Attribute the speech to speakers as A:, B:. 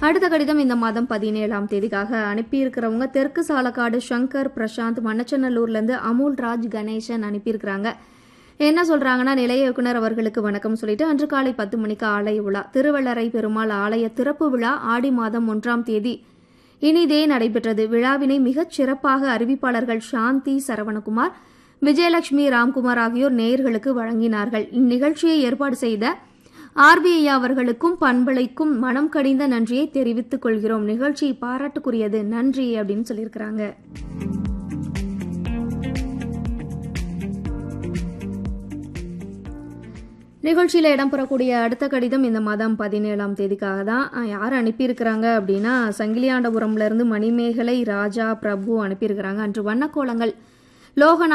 A: அடுத்த கடிதம் இந்த மாதம் பதினேழாம் தேதிக்காக அனுப்பியிருக்கிறவங்க தெற்கு சாலக்காடு சங்கர் பிரசாந்த் மண்ணச்சநல்லூர்லேருந்து அமுல் ராஜ் கணேசன் அனுப்பியிருக்கிறாங்க என்ன சொல்றாங்கன்னா நிலைய இயக்குனர் அவர்களுக்கு வணக்கம் சொல்லிட்டு அன்று காலை பத்து மணிக்கு ஆலய விழா திருவள்ளரை பெருமாள் ஆலய திறப்பு விழா ஆடி மாதம் ஒன்றாம் தேதி இனிதே நடைபெற்றது விழாவினை மிகச் சிறப்பாக அறிவிப்பாளர்கள் சாந்தி சரவணகுமார் விஜயலட்சுமி ராம்குமார் ஆகியோர் நேயர்களுக்கு வழங்கினார்கள் இந்நிகழ்ச்சியை ஏற்பாடு செய்த ஆர்பிஐ அவர்களுக்கும் பண்பலைக்கும் மனம் கடிந்த நன்றியை தெரிவித்துக் கொள்கிறோம் நிகழ்ச்சி பாராட்டுக்குரியது நன்றி அப்படின்னு சொல்லியிருக்கிறாங்க நிகழ்ச்சியில் இடம்பெறக்கூடிய அடுத்த கடிதம் இந்த மாதம் பதினேழாம் தேதிக்காக தான் அஹ், யார் அனுப்பியிருக்கிறாங்க அப்படின்னா சங்கிலியாண்டபுரம்ல இருந்து மணிமேகலை ராஜா பிரபு அனுப்பியிருக்கிறாங்க அன்று வண்ணக்கோலங்கள் லோகநாத்